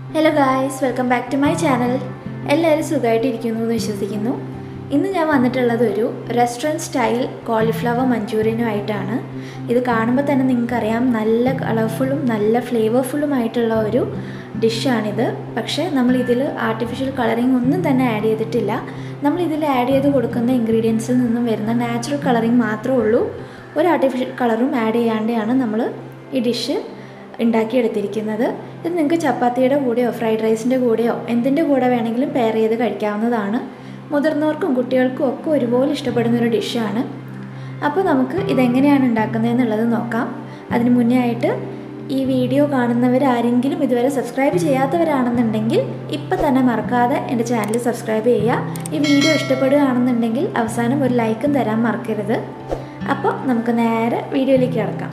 hello guys welcome back to my channel എല്ലാവരും സുഖമായിട്ടിരിക്കുന്നു എന്ന് വിശ്വസിക്കുന്നു ഇന്ന് ഞാൻ വന്നിട്ടുള്ളത് ഒരു റെസ്റ്റോറൻറ്റ് സ്റ്റൈൽ കോളിഫ്ലവർ മഞ്ചൂരിയനുമായിട്ടാണ് ഇത് കാണുമ്പോൾ തന്നെ നിങ്ങൾക്കറിയാം നല്ല കളർഫുള്ളും നല്ല ഫ്ലേവർഫുള്ളും ആയിട്ടുള്ള ഒരു ഡിഷാണിത് പക്ഷേ നമ്മൾ ഇതിൽ ആർട്ടിഫിഷ്യൽ കളറിങ് ഒന്നും തന്നെ ആഡ് ചെയ്തിട്ടില്ല നമ്മൾ ഇതിൽ ആഡ് ചെയ്ത് കൊടുക്കുന്ന ഇൻഗ്രീഡിയൻസിൽ നിന്നും വരുന്ന നാച്ചുറൽ കളറിങ് മാത്രമേ ഉള്ളൂ ഒരു ആർട്ടിഫിഷ്യൽ കളറും ആഡ് ചെയ്യാതെയാണ് നമ്മൾ ഈ ഡിഷ് ഉണ്ടാക്കിയെടുത്തിരിക്കുന്നത് ഇത് നിങ്ങൾക്ക് ചപ്പാത്തിയുടെ കൂടെയോ ഫ്രൈഡ് റൈസിൻ്റെ കൂടെയോ എന്തിൻ്റെ കൂടെ വേണമെങ്കിലും പെയർ ചെയ്ത് കഴിക്കാവുന്നതാണ് മുതിർന്നവർക്കും കുട്ടികൾക്കും ഒക്കെ ഒരുപോലെ ഇഷ്ടപ്പെടുന്ന ഒരു ഡിഷാണ് അപ്പോൾ നമുക്ക് ഇതെങ്ങനെയാണ് ഉണ്ടാക്കുന്നതെന്നുള്ളത് നോക്കാം അതിന് മുന്നേ ആയിട്ട് ഈ വീഡിയോ കാണുന്നവർ ആരെങ്കിലും ഇതുവരെ സബ്സ്ക്രൈബ് ചെയ്യാത്തവരാണെന്നുണ്ടെങ്കിൽ ഇപ്പം തന്നെ മറക്കാതെ എൻ്റെ ചാനൽ സബ്സ്ക്രൈബ് ചെയ്യുക ഈ വീഡിയോ ഇഷ്ടപ്പെടുകയാണെന്നുണ്ടെങ്കിൽ അവസാനം ഒരു ലൈക്കും തരാൻ മറക്കരുത് അപ്പോൾ നമുക്ക് നേരെ വീഡിയോയിലേക്ക് കിടക്കാം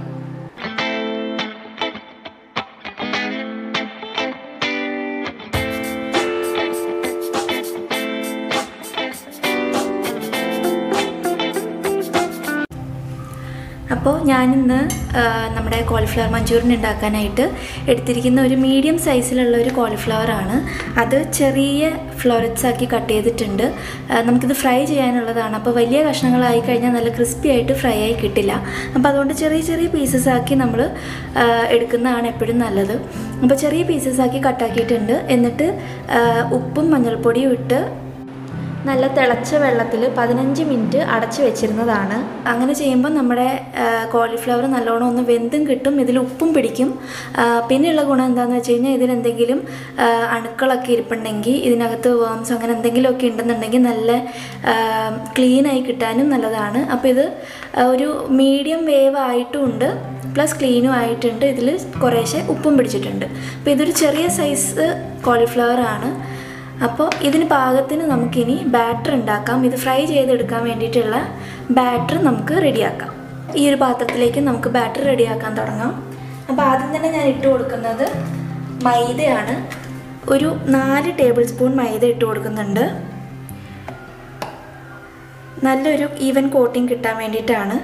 അപ്പോൾ ഞാനിന്ന് നമ്മുടെ കോളിഫ്ലവർ മഞ്ചൂരിയൻ ഉണ്ടാക്കാനായിട്ട് എടുത്തിരിക്കുന്ന ഒരു മീഡിയം സൈസിലുള്ള ഒരു കോളിഫ്ലവർ ആണ് അത് ചെറിയ ഫ്ലോററ്റ്സ് ആക്കി കട്ട് ചെയ്തിട്ടുണ്ട് നമുക്കിത് ഫ്രൈ ചെയ്യാനുള്ളതാണ് അപ്പോൾ വലിയ കഷ്ണങ്ങളായി കഴിഞ്ഞാൽ നല്ല ക്രിസ്പി ആയിട്ട് ഫ്രൈ ആയി കിട്ടില്ല അപ്പോൾ അതുകൊണ്ട് ചെറിയ ചെറിയ പീസസ് ആക്കി നമ്മൾ എടുക്കുന്നതാണ് എപ്പോഴും നല്ലത് അപ്പോൾ ചെറിയ പീസസ് ആക്കി കട്ടാക്കിയിട്ടുണ്ട് എന്നിട്ട് ഉപ്പും മഞ്ഞൾപ്പൊടിയും ഇട്ട് നല്ല തിളച്ച വെള്ളത്തിൽ പതിനഞ്ച് മിനിറ്റ് അടച്ചു വെച്ചിരുന്നതാണ് അങ്ങനെ ചെയ്യുമ്പോൾ നമ്മുടെ കോളിഫ്ലവർ നല്ലോണം ഒന്ന് വെന്തും കിട്ടും ഇതിൽ ഉപ്പും പിടിക്കും പിന്നെയുള്ള ഗുണം എന്താണെന്ന് വെച്ച് കഴിഞ്ഞാൽ ഇതിലെന്തെങ്കിലും അണുക്കളൊക്കെ ഇരിപ്പുണ്ടെങ്കിൽ ഇതിനകത്ത് വേംസ് അങ്ങനെ എന്തെങ്കിലുമൊക്കെ ഉണ്ടെന്നുണ്ടെങ്കിൽ നല്ല ക്ലീനായി കിട്ടാനും നല്ലതാണ് അപ്പോൾ ഇത് ഒരു മീഡിയം വേവ് ആയിട്ടും ഉണ്ട് പ്ലസ് ക്ലീനും ആയിട്ടുണ്ട് ഇതിൽ കുറേശ്ശെ ഉപ്പും പിടിച്ചിട്ടുണ്ട് അപ്പോൾ ഇതൊരു ചെറിയ സൈസ് കോളിഫ്ലവർ ആണ് അപ്പോൾ ഇതിന് പാകത്തിന് നമുക്കിനി ബാറ്റർ ഉണ്ടാക്കാം ഇത് ഫ്രൈ ചെയ്തെടുക്കാൻ വേണ്ടിയിട്ടുള്ള ബാറ്റർ നമുക്ക് റെഡിയാക്കാം ഈ ഒരു പാത്രത്തിലേക്ക് നമുക്ക് ബാറ്റർ റെഡിയാക്കാൻ തുടങ്ങാം അപ്പോൾ ആദ്യം തന്നെ ഞാൻ ഇട്ട് കൊടുക്കുന്നത് മൈദയാണ് ഒരു നാല് ടേബിൾ സ്പൂൺ മൈദ ഇട്ട് കൊടുക്കുന്നുണ്ട് നല്ലൊരു ഈവൻ കോട്ടിങ് കിട്ടാൻ വേണ്ടിയിട്ടാണ്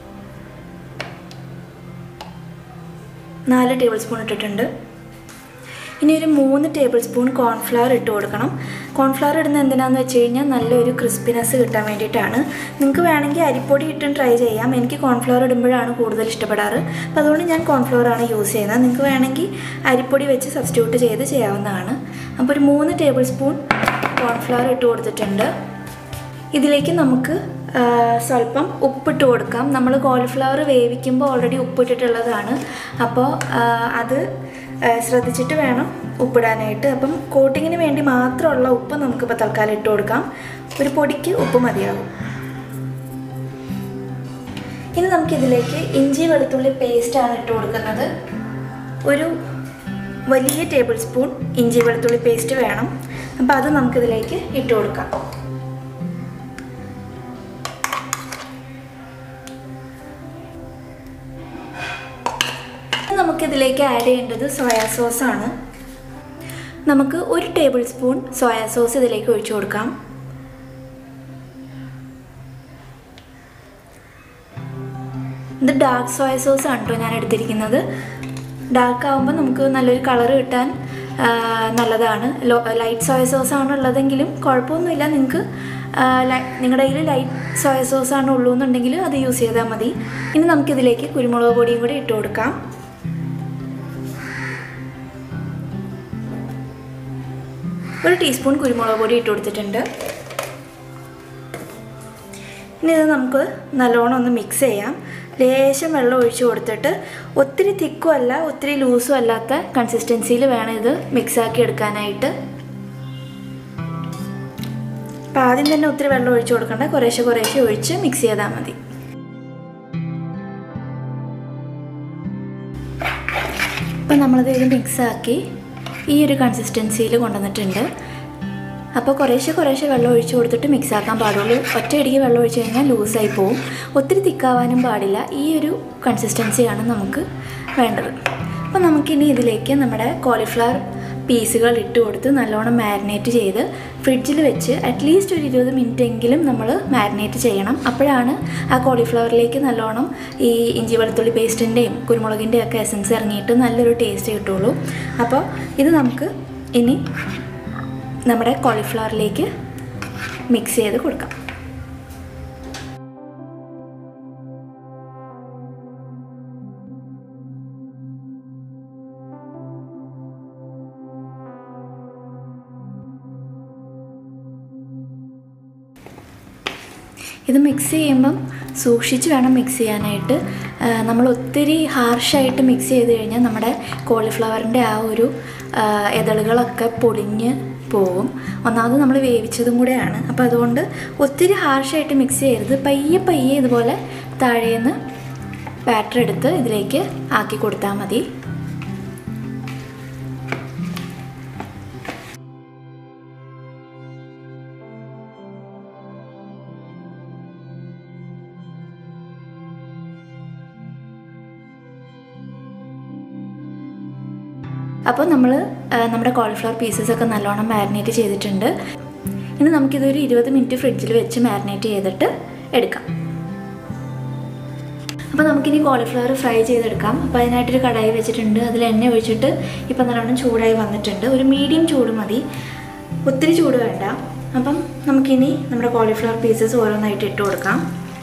നാല് ടേബിൾ സ്പൂൺ ഇട്ടിട്ടുണ്ട് ഇനി ഒരു മൂന്ന് ടേബിൾ സ്പൂൺ കോൺഫ്ലവർ ഇട്ട് കൊടുക്കണം കോൺഫ്ലവർ ഇടുന്ന എന്തിനാന്ന് വെച്ച് കഴിഞ്ഞാൽ നല്ലൊരു ക്രിസ്പിനെസ് കിട്ടാൻ വേണ്ടിയിട്ടാണ് നിങ്ങൾക്ക് വേണമെങ്കിൽ അരിപ്പൊടി ഇട്ടും ട്രൈ ചെയ്യാം എനിക്ക് കോൺഫ്ലവർ ഇടുമ്പോഴാണ് കൂടുതൽ ഇഷ്ടപ്പെടാറ് അപ്പോൾ അതുകൊണ്ട് ഞാൻ കോൺഫ്ലവറാണ് യൂസ് ചെയ്യുന്നത് നിങ്ങൾക്ക് വേണമെങ്കിൽ അരിപ്പൊടി വെച്ച് സബ്സ്റ്റിറ്റ്യൂട്ട് ചെയ്ത് ചെയ്യാവുന്നതാണ് അപ്പോൾ ഒരു മൂന്ന് ടേബിൾ സ്പൂൺ കോൺഫ്ലവർ ഇട്ട് കൊടുത്തിട്ടുണ്ട് ഇതിലേക്ക് നമുക്ക് സ്വല്പം ഉപ്പിട്ട് കൊടുക്കാം നമ്മൾ കോളിഫ്ലവർ വേവിക്കുമ്പോൾ ഓൾറെഡി ഉപ്പിട്ടിട്ടുള്ളതാണ് അപ്പോൾ അത് ശ്രദ്ധിച്ചിട്ട് വേണം ഉപ്പിടാനായിട്ട് അപ്പം കോട്ടിങ്ങിന് വേണ്ടി മാത്രമുള്ള ഉപ്പ് നമുക്കിപ്പോൾ തൽക്കാലം ഇട്ട് കൊടുക്കാം ഒരു പൊടിക്ക് ഉപ്പ് മതിയാകും ഇനി നമുക്കിതിലേക്ക് ഇഞ്ചി വെളുത്തുള്ളി പേസ്റ്റാണ് ഇട്ട് കൊടുക്കുന്നത് ഒരു വലിയ ടേബിൾ സ്പൂൺ ഇഞ്ചി വെളുത്തുള്ളി പേസ്റ്റ് വേണം അപ്പോൾ അത് നമുക്കിതിലേക്ക് ഇട്ട് കൊടുക്കാം നമുക്കിതിലേക്ക് ആഡ് ചെയ്യേണ്ടത് സോയാ സോസാണ് നമുക്ക് ഒരു ടേബിൾ സ്പൂൺ സോയാ സോസ് ഇതിലേക്ക് ഒഴിച്ചു കൊടുക്കാം ഇത് ഡാർക്ക് സോയ സോസ് ആണ് കേട്ടോ ഞാൻ എടുത്തിരിക്കുന്നത് ഡാർക്ക് ആകുമ്പോൾ നമുക്ക് നല്ലൊരു കളർ കിട്ടാൻ നല്ലതാണ് ലൈറ്റ് സോയ സോസ് ആണ് ഉള്ളതെങ്കിലും കുഴപ്പമൊന്നുമില്ല നിങ്ങൾക്ക് നിങ്ങളുടെ കയ്യിൽ ലൈറ്റ് സോയ സോസ് ആണ് ഉള്ളൂ എന്നുണ്ടെങ്കിൽ അത് യൂസ് ചെയ്താൽ മതി ഇനി നമുക്കിതിലേക്ക് കുരുമുളക് പൊടിയും കൂടി ഇട്ട് കൊടുക്കാം ഒരു ടീസ്പൂൺ കുരുമുളക് പൊടി ഇട്ട് കൊടുത്തിട്ടുണ്ട് ഇനി ഇത് നമുക്ക് നല്ലോണം ഒന്ന് മിക്സ് ചെയ്യാം ലേശം വെള്ളം ഒഴിച്ച് കൊടുത്തിട്ട് ഒത്തിരി തിക്കും അല്ല ഒത്തിരി ലൂസും അല്ലാത്ത കൺസിസ്റ്റൻസിയിൽ വേണം ഇത് മിക്സാക്കി എടുക്കാനായിട്ട് അപ്പം ആദ്യം തന്നെ ഒത്തിരി വെള്ളം ഒഴിച്ച് കൊടുക്കണ്ട കുറേശ്ശെ കുറേശ്ശെ ഒഴിച്ച് മിക്സ് ചെയ്താൽ മതി ഇപ്പം നമ്മളത് ഇത് മിക്സാക്കി ഈ ഒരു കൺസിസ്റ്റൻസിയിൽ കൊണ്ടുവന്നിട്ടുണ്ട് അപ്പോൾ കുറേശ്ശെ കുറേശ്ശെ വെള്ളം ഒഴിച്ച് കൊടുത്തിട്ട് മിക്സ് ആക്കാൻ പാടുള്ളൂ ഒറ്റയടിക്ക് വെള്ളം ഒഴിച്ച് കഴിഞ്ഞാൽ ലൂസായി പോവും ഒത്തിരി തിക്കാവാനും പാടില്ല ഈ ഒരു കൺസിസ്റ്റൻസിയാണ് നമുക്ക് വേണ്ടത് അപ്പോൾ നമുക്കിനി ഇതിലേക്ക് നമ്മുടെ കോളിഫ്ലവർ പീസുകൾ ഇട്ട് കൊടുത്ത് നല്ലോണം മാരിനേറ്റ് ചെയ്ത് ഫ്രിഡ്ജിൽ വെച്ച് അറ്റ്ലീസ്റ്റ് ഒരു ഇരുപത് മിനിറ്റ് എങ്കിലും നമ്മൾ മാരിനേറ്റ് ചെയ്യണം അപ്പോഴാണ് ആ കോളിഫ്ലവറിലേക്ക് നല്ലോണം ഈ ഇഞ്ചി വെളുത്തുള്ളി പേസ്റ്റിൻ്റെയും കുരുമുളകിൻ്റെയും ഒക്കെ എസൻസ് ഇറങ്ങിയിട്ട് നല്ലൊരു ടേസ്റ്റ് കിട്ടുള്ളൂ അപ്പോൾ ഇത് നമുക്ക് ഇനി നമ്മുടെ കോളിഫ്ലവറിലേക്ക് മിക്സ് ചെയ്ത് കൊടുക്കാം ഇത് മിക്സ് ചെയ്യുമ്പം സൂക്ഷിച്ച് വേണം മിക്സ് ചെയ്യാനായിട്ട് ആ, നമ്മൾ ഒത്തിരി ഹാർഷായിട്ട് മിക്സ് ചെയ്ത് കഴിഞ്ഞാൽ നമ്മുടെ കോളിഫ്ലവറിൻ്റെ ആ ഒരു ആ, ഇതളുകളൊക്കെ പൊടിഞ്ഞ് പോകും ഒന്നാമത് നമ്മൾ വേവിച്ചതും കൂടെയാണ് അപ്പോൾ അതുകൊണ്ട് ഒത്തിരി ഹാർഷായിട്ട് മിക്സ് ചെയ്യരുത് പയ്യെ പയ്യെ ഇതുപോലെ താഴേന്ന് ബാറ്റർ എടുത്ത് ഇതിലേക്ക് ആക്കി കൊടുത്താൽ മതി അപ്പോൾ നമ്മൾ നമ്മുടെ കോളിഫ്ലവർ പീസസ് ഒക്കെ നല്ലോണം മാരിനേറ്റ് ചെയ്തിട്ടുണ്ട് ഇനി നമുക്കിതൊരു ഇരുപത് മിനിറ്റ് ഫ്രിഡ്ജിൽ വെച്ച് മാരിനേറ്റ് ചെയ്തിട്ട് എടുക്കാം അപ്പോൾ നമുക്കിനി കോളിഫ്ലവർ ഫ്രൈ ചെയ്തെടുക്കാം അപ്പോൾ അതിനായിട്ടൊരു കടായി വെച്ചിട്ടുണ്ട് അതിൽ എണ്ണ ഒഴിച്ചിട്ട് ഇപ്പം നല്ലോണം ചൂടായി വന്നിട്ടുണ്ട് ഒരു മീഡിയം ചൂട് മതി ഒത്തിരി ചൂട് വേണ്ട അപ്പം നമുക്കിനി നമ്മുടെ കോളിഫ്ലവർ പീസസ് ഓരോന്നായിട്ട് ഇട്ട് കൊടുക്കാം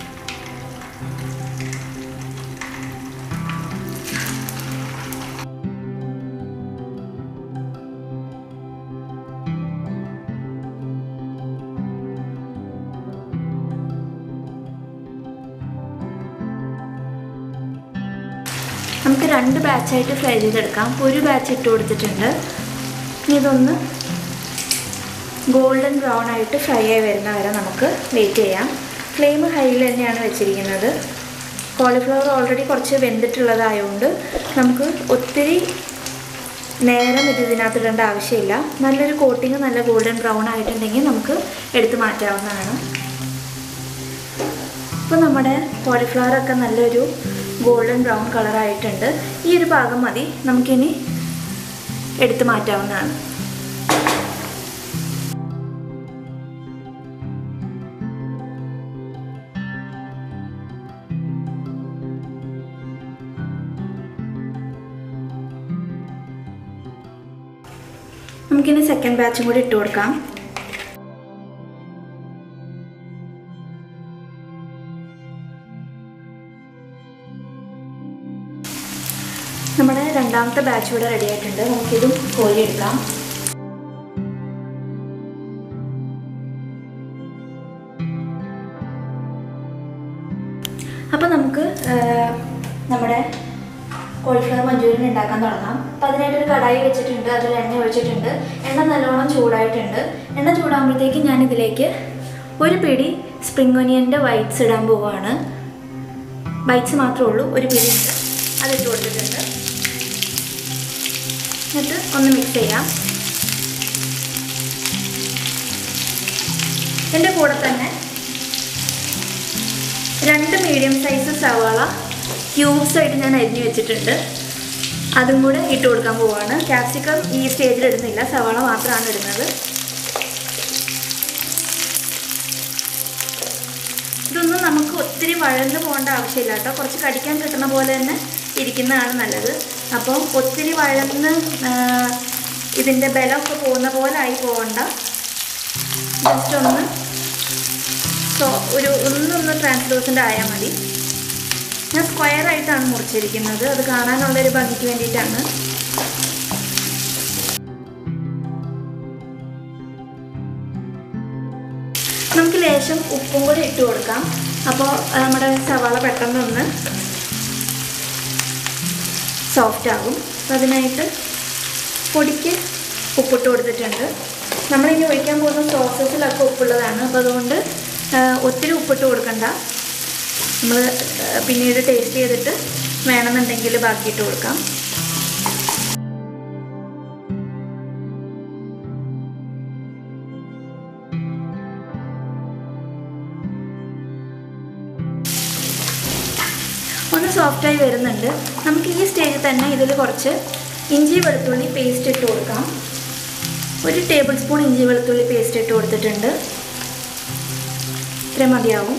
നമുക്ക് രണ്ട് ബാച്ചായിട്ട് ഫ്രൈ ചെയ്തെടുക്കാം ഒരു ബാച്ച് ഇട്ട് കൊടുത്തിട്ടുണ്ട് ഇനി ഇതൊന്ന് ഗോൾഡൻ ബ്രൗൺ ആയിട്ട് ഫ്രൈ ആയി വരുന്ന വരെ നമുക്ക് വെയിറ്റ് ചെയ്യാം ഫ്ലെയിം ഹൈയിൽ തന്നെയാണ് വെച്ചിരിക്കുന്നത് കോളിഫ്ലവർ ഓൾറെഡി കുറച്ച് വെന്തിട്ടുള്ളതായതുകൊണ്ട് നമുക്ക് ഒത്തിരി നേരം ഇത് ഇതിനകത്ത് ഇടേണ്ട ആവശ്യമില്ല നല്ലൊരു കോട്ടിങ് നല്ല ഗോൾഡൻ ബ്രൗൺ ആയിട്ടുണ്ടെങ്കിൽ നമുക്ക് എടുത്ത് മാറ്റാവുന്നതാണ് ഇപ്പോൾ നമ്മുടെ കോളിഫ്ലവർ ഒക്കെ നല്ലൊരു ഗോൾഡൻ ബ്രൗൺ കളറായിട്ടുണ്ട് ഈ ഒരു ഭാഗം മതി നമുക്കിനി എടുത്ത് മാറ്റാവുന്നതാണ് നമുക്കിനി സെക്കൻഡ് ബാച്ചും കൂടി ഇട്ട് കൊടുക്കാം നമ്മുടെ രണ്ടാമത്തെ ബാച്ച് ഇവിടെ റെഡി ആയിട്ടുണ്ട് നമുക്കിതും കോരിയെടുക്കാം അപ്പോൾ നമുക്ക് ആ, നമ്മുടെ കോളിഫ്ലവർ മഞ്ചൂരിയൻ ഉണ്ടാക്കാൻ തുടങ്ങാം അപ്പോൾ അതിനായിട്ടൊരു കടായി വെച്ചിട്ടുണ്ട് അതിൽ എണ്ണ ഒഴിച്ചിട്ടുണ്ട് എണ്ണ നല്ലോണം ചൂടായിട്ടുണ്ട് എണ്ണ ചൂടാകുമ്പോഴത്തേക്ക് ഞാൻ ഇതിലേക്ക് ഒരു പിടി സ്പ്രിംഗ് ഒനിയൻ്റെ വൈറ്റ്സ് ഇടാൻ പോവുകയാണ് വൈറ്റ്സ് മാത്രമേ ഉള്ളൂ ഒരു പിടി ഉണ്ട് അതിട്ട് കൊടുത്തിട്ടുണ്ട് എന്നിട്ട് ഒന്ന് മിക്സ് ചെയ്യാം എൻ്റെ കൂടെ തന്നെ രണ്ട് മീഡിയം സൈസ് സവാള ക്യൂബ്സ് ആയിട്ട് ഞാൻ അരിഞ്ഞു വെച്ചിട്ടുണ്ട് അതും കൂടെ ഇട്ട് കൊടുക്കാൻ പോവാണ് ക്യാപ്സിക്കം ഈ സ്റ്റേജിൽ ഇടുന്നില്ല സവാള മാത്രമാണ് ഇടുന്നത് ഇതൊന്നും നമുക്ക് ഒത്തിരി വഴന്ന് പോകേണ്ട ആവശ്യമില്ല കേട്ടോ കുറച്ച് കടിക്കാൻ കിട്ടുന്ന പോലെ തന്നെ ഇരിക്കുന്നതാണ് നല്ലത് അപ്പോൾ ഒത്തിരി വഴന്ന് ആ, ഇതിൻ്റെ ബലമൊക്കെ പോകുന്ന പോലെ ആയി പോകണ്ട ജസ്റ്റ് ഒന്ന് സോ ഒരു ഒന്നൊന്ന് ട്രാൻസ്ലൂസൻ്റ് ആയാൽ മതി ഞാൻ സ്ക്വയർ ആയിട്ടാണ് മുറിച്ചിരിക്കുന്നത് അത് കാണാനുള്ളൊരു ഭംഗിക്ക് വേണ്ടിയിട്ടാണ് നമുക്ക് ലേശം ഉപ്പും കൂടി ഇട്ട് കൊടുക്കാം അപ്പോൾ നമ്മുടെ സവാള പെട്ടെന്നൊന്ന് സോഫ്റ്റ് ആകും അപ്പോൾ അതിനായിട്ട് പൊടിക്ക് ഉപ്പിട്ട് കൊടുത്തിട്ടുണ്ട് നമ്മളിനി ഒഴിക്കാൻ പോകുന്ന സോസസിലൊക്കെ ഉപ്പുള്ളതാണ് അപ്പോൾ അതുകൊണ്ട് ആ, ഒത്തിരി ഉപ്പിട്ട് കൊടുക്കണ്ട നമ്മൾ പിന്നീട് ടേസ്റ്റ് ചെയ്തിട്ട് വേണമെന്നുണ്ടെങ്കിൽ ബാക്കിയിട്ട് കൊടുക്കാം ഒന്ന് സോഫ്റ്റായി വരുന്നുണ്ട് നമുക്ക് ഈ സ്റ്റേജിൽ തന്നെ ഇതിൽ കുറച്ച് ഇഞ്ചി വെളുത്തുള്ളി പേസ്റ്റ് ഇട്ട് കൊടുക്കാം ഒരു ടേബിൾ സ്പൂൺ ഇഞ്ചി വെളുത്തുള്ളി പേസ്റ്റ് ഇട്ട് കൊടുത്തിട്ടുണ്ട് ഇത്ര മതിയാവും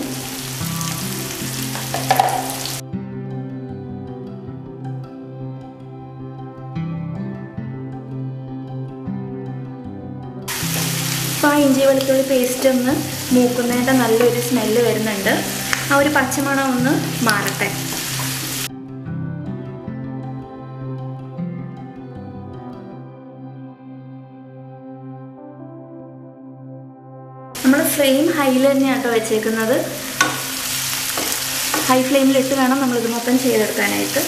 അപ്പോൾ ആ ഇഞ്ചി വെളുത്തുള്ളി പേസ്റ്റ് ഒന്ന് മൂക്കുന്നതിൻ്റെ നല്ലൊരു സ്മെല്ല് വരുന്നുണ്ട് ആ ഒരു പച്ചമണം ഒന്ന് മാറട്ടെ നമ്മൾ ഫ്ലെയിം ഹൈയിൽ തന്നെയാണ് കേട്ടോ വെച്ചേക്കുന്നത് ഹൈ ഫ്ലെയിമിലിട്ട് വേണം നമ്മളിത് മൊത്തം ചെയ്തെടുക്കാനായിട്ട്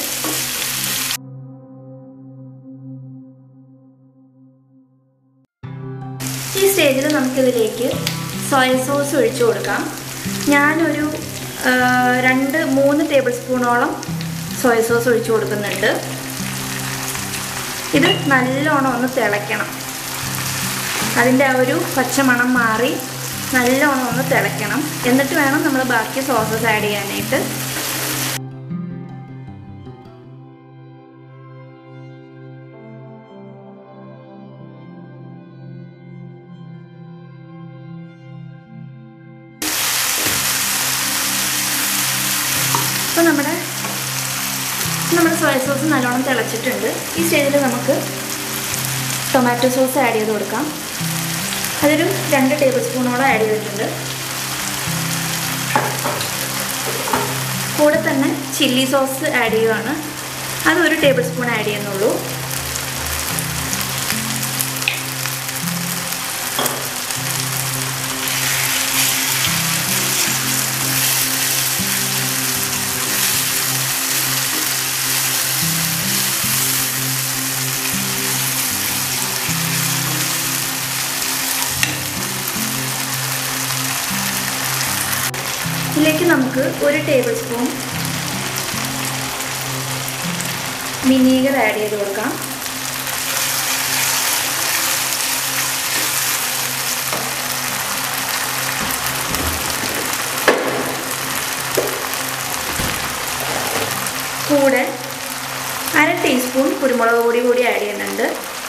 ഈ സ്റ്റേജിൽ നമുക്കിതിലേക്ക് സോയ സോസ് ഒഴിച്ചു കൊടുക്കാം ഞാനൊരു ആ, രണ്ട് മൂന്ന് ടേബിൾ സ്പൂണോളം സോയ സോസ് ഒഴിച്ചു കൊടുക്കുന്നുണ്ട് ഇത് നല്ലോണം ഒന്ന് തിളയ്ക്കണം അതിൻ്റെ ആ ഒരു പച്ചമണം മാറി നല്ലോണം ഒന്ന് തിളയ്ക്കണം എന്നിട്ട് വേണം നമ്മൾ ബാക്കി സോസസ് ആഡ് ചെയ്യാനായിട്ട് അപ്പോൾ നമ്മുടെ നമ്മുടെ സോയ സോസ് നല്ലോണം തിളച്ചിട്ടുണ്ട് ഈ സ്റ്റേജിൽ നമുക്ക് ടൊമാറ്റോ സോസ് ആഡ് ചെയ്ത് കൊടുക്കാം അതൊരു രണ്ട് ടേബിൾ സ്പൂണോളം ആഡ് ചെയ്തിട്ടുണ്ട് കൂടെ തന്നെ ചില്ലി സോസ് ആഡ് ചെയ്യുവാണ് അത് ഒരു ടേബിൾ സ്പൂൺ ആഡ് ചെയ്യുന്നുള്ളൂ ഇതിലേക്ക് നമുക്ക് ഒരു ടേബിൾ സ്പൂൺ വിനീഗർ ആഡ് ചെയ്ത് കൊടുക്കാം കൂടെ അര ടീസ്പൂൺ കുരുമുളക് പൊടി കൂടി ആഡ് ചെയ്യുന്നുണ്ട്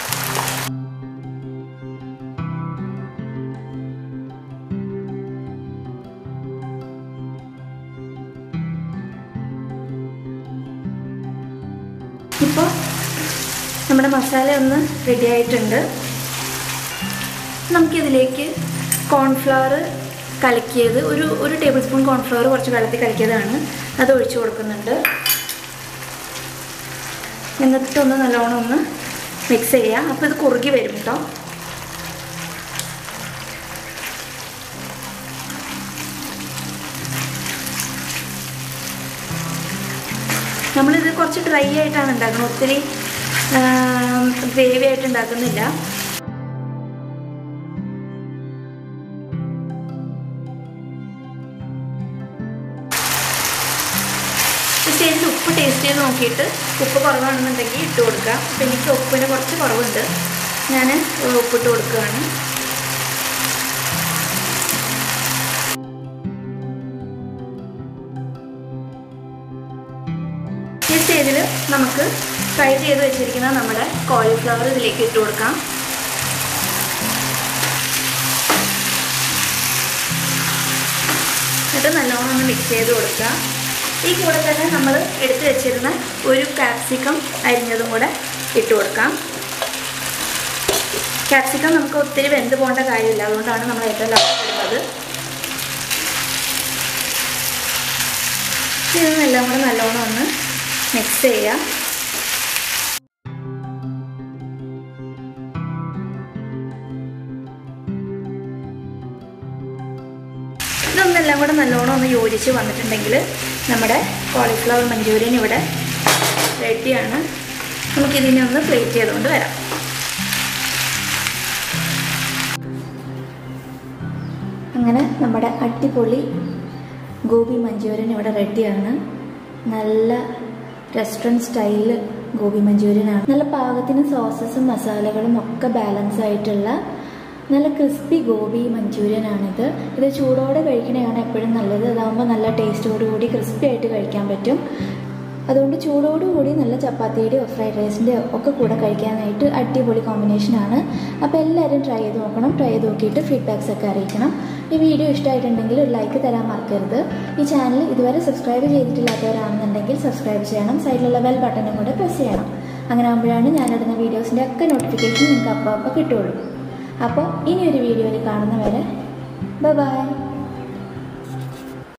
ഇപ്പോൾ നമ്മുടെ മസാല ഒന്ന് റെഡി ആയിട്ടുണ്ട് നമുക്കിതിലേക്ക് കോൺഫ്ലവർ കലക്കിയത് ഒരു ഒരു ടേബിൾ സ്പൂൺ കോൺഫ്ലവർ കുറച്ച് വെള്ളത്തിൽ കലക്കിയതാണ് അത് ഒഴിച്ചു കൊടുക്കുന്നുണ്ട് എന്നിട്ടൊന്ന് നല്ലോണം ഒന്ന് മിക്സ് ചെയ്യുക അപ്പോൾ ഇത് കുറുകി വരും കേട്ടോ നമ്മളിത് കുറച്ച് ഡ്രൈ ആയിട്ടാണ് ഉണ്ടാക്കുന്നത് ഒത്തിരി ഗ്രേവി ആയിട്ട് ഉണ്ടാക്കുന്നില്ല സ്റ്റേജിൽ ഉപ്പ് ടേസ്റ്റ് ചെയ്ത് നോക്കിയിട്ട് ഉപ്പ് കുറവാണെന്നുണ്ടെങ്കിൽ ഇട്ട് കൊടുക്കുക അപ്പം എനിക്ക് ഉപ്പിന് കുറച്ച് കുറവുണ്ട് ഞാൻ ഉപ്പിട്ട് കൊടുക്കുകയാണ് ഈ സ്റ്റേജിൽ നമുക്ക് ഫ്രൈ ചെയ്ത് വെച്ചിരിക്കുന്ന നമ്മുടെ കോളിഫ്ലവർ ഇതിലേക്ക് ഇട്ട് കൊടുക്കാം എന്നിട്ട് നല്ലോണം ഒന്ന് മിക്സ് ചെയ്ത് കൊടുക്കുക ഈ കൂടെ തന്നെ നമ്മൾ എടുത്തു വെച്ചിരുന്ന ഒരു കാപ്സിക്കം അരിഞ്ഞതും കൂടെ ഇട്ട് കൊടുക്കാം കാപ്സിക്കം നമുക്ക് ഒത്തിരി വെന്ത് പോകേണ്ട കാര്യമില്ല അതുകൊണ്ടാണ് നമ്മൾ ഏറ്റവും ലാസ്റ്റ് ഇടുന്നത് ഇതെല്ലാം കൂടെ നല്ലോണം ഒന്ന് മിക്സ് ചെയ്യുക ഇതൊന്നെല്ലാം കൂടെ നല്ലോണം ഒന്ന് യോജിച്ച് വന്നിട്ടുണ്ടെങ്കിൽ നമ്മുടെ കോളിഫ്ലവർ മഞ്ചൂരിയൻ ഇവിടെ റെഡിയാണ് നമുക്കിതിനെ ഒന്ന് പ്ലേറ്റ് ചെയ്തുകൊണ്ട് വരാം അങ്ങനെ നമ്മുടെ അടിപൊളി ഗോബി മഞ്ചൂരിയൻ ഇവിടെ റെഡിയാണ് നല്ല റെസ്റ്റോറൻറ്റ് സ്റ്റൈല് ഗോബി മഞ്ചൂരിയനാണ് നല്ല പാകത്തിന് സോസസും മസാലകളും ഒക്കെ ബാലൻസ് ആയിട്ടുള്ള നല്ല ക്രിസ്പി ഗോബി മഞ്ചൂരിയൻ ആണിത് ഇത് ചൂടോടെ കഴിക്കണതാണ് എപ്പോഴും നല്ലത് അതാകുമ്പോൾ നല്ല ടേസ്റ്റോടുകൂടി ക്രിസ്പി ആയിട്ട് കഴിക്കാൻ പറ്റും അതുകൊണ്ട് ചൂടോടുകൂടി നല്ല ചപ്പാത്തിയുടെയോ ഫ്രൈഡ് റൈസിൻ്റെയോ ഒക്കെ കൂടെ കഴിക്കാനായിട്ട് അടിപൊളി കോമ്പിനേഷനാണ് അപ്പോൾ എല്ലാവരും ട്രൈ ചെയ്ത് നോക്കണം ട്രൈ ചെയ്ത് നോക്കിയിട്ട് ഫീഡ്ബാക്സ് ഒക്കെ അറിയിക്കണം ഈ വീഡിയോ ഇഷ്ടമായിട്ടുണ്ടെങ്കിൽ ഒരു ലൈക്ക് തരാൻ മറക്കരുത് ഈ ചാനൽ ഇതുവരെ സബ്സ്ക്രൈബ് ചെയ്തിട്ടില്ലാത്തവരാണെന്നുണ്ടെങ്കിൽ സബ്സ്ക്രൈബ് ചെയ്യണം സൈഡിലുള്ള ബെൽ ബട്ടണും കൂടെ പ്രസ് ചെയ്യണം അങ്ങനെ ആകുമ്പോഴാണ് ഞാനിടുന്ന വീഡിയോസിൻ്റെ ഒക്കെ നോട്ടിഫിക്കേഷൻ നിങ്ങൾക്ക് അപ്പോൾ അപ്പോൾ കിട്ടുള്ളൂ അപ്പോൾ ഇനിയൊരു വീഡിയോയിൽ കാണുന്നവരെ ബൈ